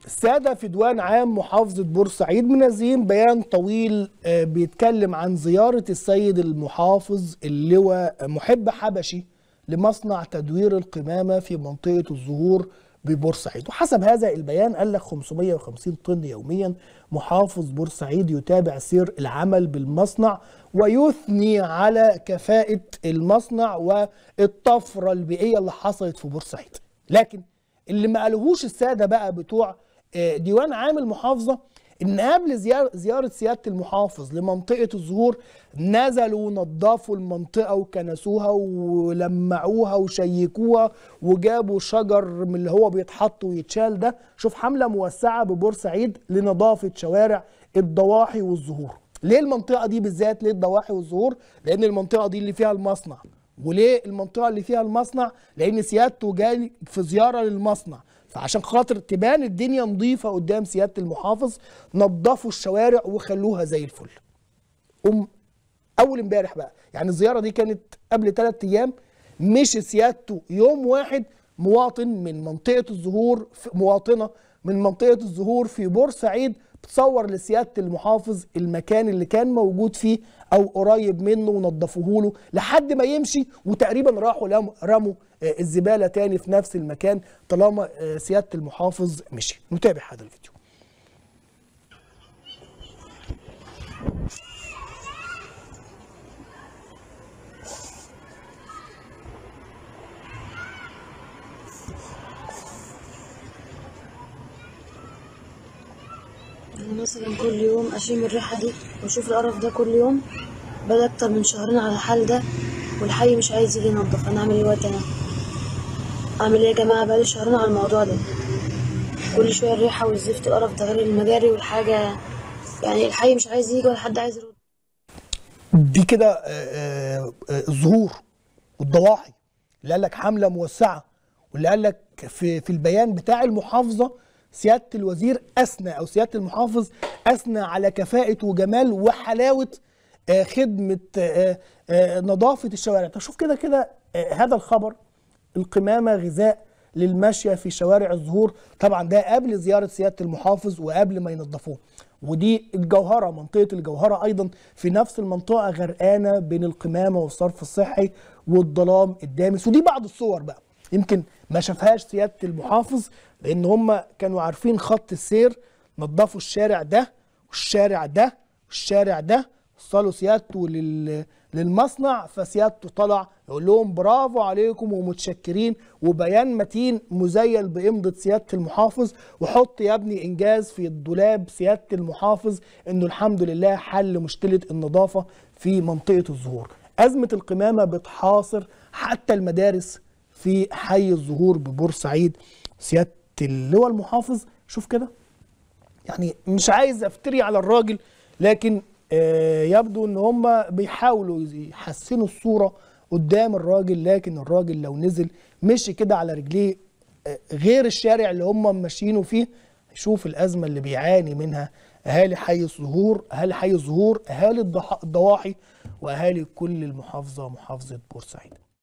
الساده في ديوان عام محافظه بورسعيد منزلين بيان طويل آه، بيتكلم عن زياره السيد المحافظ اللواء محب حبشي لمصنع تدوير القمامه في منطقه الزهور ببورسعيد وحسب هذا البيان قال لك 550 طن يوميا محافظ بورسعيد يتابع سير العمل بالمصنع ويثني على كفاءه المصنع والطفره البيئيه اللي حصلت في بورسعيد لكن اللي ما قالوهوش الساده بقى بتوع آه، ديوان عام المحافظه ان قبل زيار- زياره سياده المحافظ لمنطقه الزهور نزلوا نظفوا المنطقه وكنسوها ولمعوها وشيكوها وجابوا شجر من اللي هو بيتحط ويتشال ده شوف حمله موسعه ببورسعيد لنظافه شوارع الضواحي والزهور ليه المنطقه دي بالذات ليه الضواحي والزهور لان المنطقه دي اللي فيها المصنع وليه المنطقه اللي فيها المصنع لان سيادته جاي في زياره للمصنع فعشان خاطر تبان الدنيا نظيفه قدام سياده المحافظ نظفوا الشوارع وخلوها زي الفل قوم اول امبارح بقى يعني الزياره دي كانت قبل ثلاث ايام مشي سيادته يوم واحد مواطن من منطقه الزهور في- مواطنه من منطقه الزهور في بورسعيد بتصور لسياده المحافظ المكان اللي كان موجود فيه او قريب منه ونظفوه له لحد ما يمشي وتقريبا راحوا لم- رموا آه، الزباله تاني في نفس المكان طالما آه، سياده المحافظ مشي نتابع هذا الفيديو أنا مثلا كل يوم أشم الريحة دي وأشوف القرف ده كل يوم بقى أكتر من شهرين على الحال ده والحي مش عايز يجي ينضف أنا أعمل إيه وقت أنا أعمل إيه يا جماعة بقالي شهرين على الموضوع ده كل شوية الريحة والزفت القرف ده غير المجاري والحاجة يعني الحي مش عايز يجي ولا حد عايز يرد دي كده آه، آه، آه، الظهور والضواحي اللي قال لك حمله موسعه واللي قال لك في في البيان بتاع المحافظه سياده الوزير اثنى او سياده المحافظ اثنى على كفاءه وجمال وحلاوه آه، خدمه آه، آه، نظافه الشوارع طب شوف كده كده آه، هذا الخبر القمامه غذاء للماشيه في شوارع الزهور طبعا ده قبل زياره سياده المحافظ وقبل ما ينظفوه ودي الجوهره منطقه الجوهره ايضا في نفس المنطقه غرقانه بين القمامه والصرف الصحي والظلام الدامس ودي بعض الصور بقى يمكن ما شافهاش سياده المحافظ لان هم كانوا عارفين خط السير نظفوا الشارع ده والشارع ده والشارع ده وصلوا سيادته لل... للمصنع فسيادته طلع يقول لهم برافو عليكم ومتشكرين وبيان متين مزيل بإمضة سيادة المحافظ وحط يا ابني إنجاز في الدولاب سيادة المحافظ إنه الحمد لله حل مشكلة النظافة في منطقة الزهور أزمة القمامة بتحاصر حتى المدارس في حي الزهور ببورسعيد سيادة اللواء المحافظ شوف كده يعني مش عايز افتري على الراجل لكن آه، يبدو ان هم بيحاولوا يحسنوا الصوره قدام الراجل لكن الراجل لو نزل مشي كده على رجليه آه، غير الشارع اللي هم ماشيينه فيه شوف الازمه اللي بيعاني منها اهالي حي الزهور اهالي حي الزهور اهالي الضح- الضواحي واهالي كل المحافظه محافظه بورسعيد